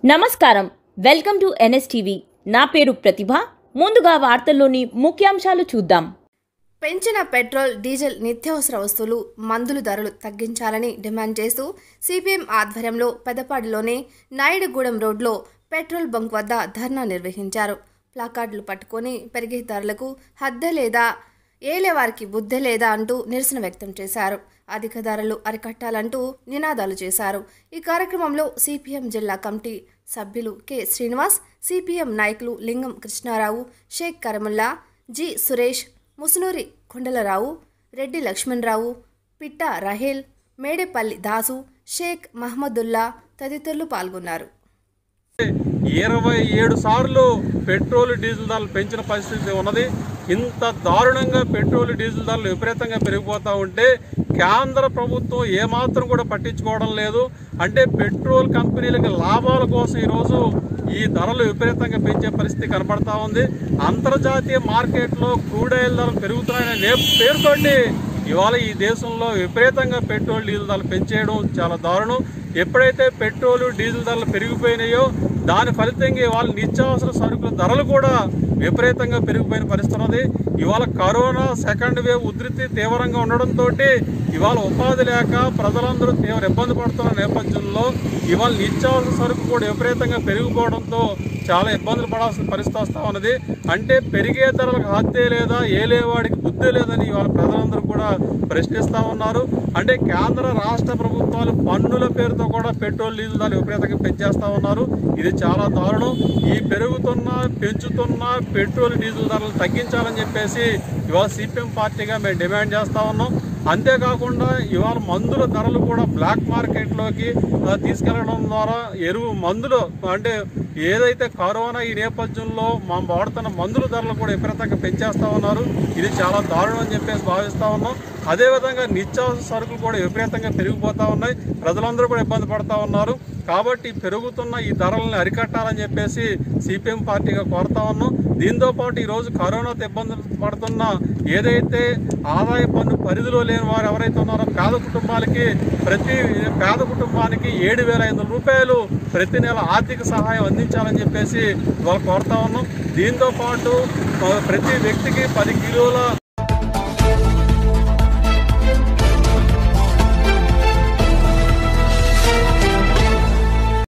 నమస్కారం welcome to NSTV నా పేరు ప్రతిభ ముందుగా వార్తల్లోని ముఖ్యాంశాలు చూద్దాం పెంచిన పెట్రోల్ డీజిల్ నిత్యావసర వస్తువులు మందులు ధరలు తగ్గించాలని డిమాండ్ చేస్తూ సిపిఎం ఆధ్వర్యంలో పెదపాడిలోని నాయుడుగూడెం రోడ్లో పెట్రోల్ బంక్ వద్ద ధర్నా నిర్వహించారు ప్లాకార్డులు పట్టుకొని పెరిగే ధరలకు హద్దె లేదా ఏలేవారికి బుద్ధే లేదా అంటూ నిరసన వ్యక్తం చేశారు అధిక ధరలు అరికట్టాలంటూ నినాదాలు చేశారు ఈ కార్యక్రమంలో సిపిఎం జిల్లా కమిటీ సభ్యులు కె శ్రీనివాస్ సిపిఎం నాయకులు లింగం కృష్ణారావు షేక్ కరముల్లా జి సురేష్ ముసునూరి కొండలరావు రెడ్డి లక్ష్మణరావు పిట్ట రహేల్ మేడేపల్లి దాసు షేక్ మహమ్మదుల్లా తదితరులు పాల్గొన్నారు ఇరవై ఏడు సార్లు పెట్రోల్ డీజిల్ ధరలు పెంచిన పరిస్థితి ఉన్నది ఇంత దారుణంగా పెట్రోల్ డీజిల్ ధరలు విపరీతంగా పెరిగిపోతూ ఉంటే కేంద్ర ప్రభుత్వం ఏమాత్రం కూడా పట్టించుకోవడం లేదు అంటే పెట్రోల్ కంపెనీలకు లాభాల కోసం ఈరోజు ఈ ధరలు విపరీతంగా పెంచే పరిస్థితి కనపడతా ఉంది అంతర్జాతీయ మార్కెట్లో క్రూడ్ ఆయిల్ ధరలు పెరుగుతున్నాయనే నే- పేరుతోటి ఇవాళ ఈ దేశంలో విపరీతంగా పెట్రోల్ డీజిల్ ధరలు పెంచేయడం చాలా దారుణం ఎప్పుడైతే పెట్రోల్ డీజిల్ ధరలు పెరిగిపోయినాయో దాని ఫలితంగా ఇవాళ నిత్యావసర సరుకుల ధరలు కూడా విపరీతంగా పెరిగిపోయిన పరిస్థితి ఉన్నది ఇవాళ కరోనా సెకండ్ వేవ్ ఉధృతి తీవ్రంగా ఉండడంతో ఇవాళ ఉపాధి లేక ప్రజలందరూ తీవ్ర ఇబ్బంది పడుతున్న నేపథ్యంలో ఇవాళ నిత్యావసర సరుకు కూడా విపరీతంగా పెరిగిపోవడంతో చాలా ఇబ్బందులు పడాల్సిన పరిస్థితి వస్తూ ఉన్నది అంటే పెరిగే ధరలకు హత్యే లేదా ఏలేవాడికి బుద్ధి లేదని ఇవాళ ప్రజలందరూ కూడా ప్రశ్నిస్తూ ఉన్నారు అంటే కేంద్ర రాష్ట్ర ప్రభుత్వాలు పన్నుల పేరుతో కూడా పెట్రోల్ డీజిల్ ధరలు విపరీతంగా పెంచేస్తా ఉన్నారు ఇది చాలా దారుణం ఈ పెరుగుతున్న పెంచుతున్న పెట్రోల్ డీజిల్ ధరలు తగ్గించాలని చెప్పేసి ఇవాళ సిపిఎం పార్టీగా మేము డిమాండ్ చేస్తా ఉన్నాం అంతేకాకుండా ఇవాళ మందుల ధరలు కూడా బ్లాక్ మార్కెట్లోకి ఆ, తీసుకెళ్లడం ద్వారా ఎరువు మందులు అంటే ఏదైతే కరోనా ఈ నేపథ్యంలో మనం వాడుతున్న మందుల ధరలు కూడా విపరీతంగా పెంచేస్తా ఉన్నారు ఇది చాలా దారుణం అని చెప్పేసి భావిస్తా ఉన్నాం అదేవిధంగా నిత్యావసర సరుకులు కూడా విపరీతంగా పెరిగిపోతా ఉన్నాయి ప్రజలందరూ కూడా ఇబ్బంది పడతా ఉన్నారు కాబట్టి పెరుగుతున్న ఈ ధరలను అరికట్టాలని చెప్పేసి సిపిఎం పార్టీగా కోరుతా ఉన్నాం దీంతో పాటు ఈరోజు కరోనాతో ఇబ్బందులు పడుతున్న ఏదైతే ఆదాయ పన్ను పరిధిలో లేని వారు ఎవరైతే ఉన్నారో పేద కుటుంబాలకి ప్రతి పేద కుటుంబానికి ఏడు వేల ఐదు వందల రూపాయలు ప్రతి నెల ఆర్థిక సహాయం అందించాలని చెప్పేసి ఇవాళ కోరుతా ఉన్నాం దీంతో పాటు ఆ, ప్రతి వ్యక్తికి పది కిలోల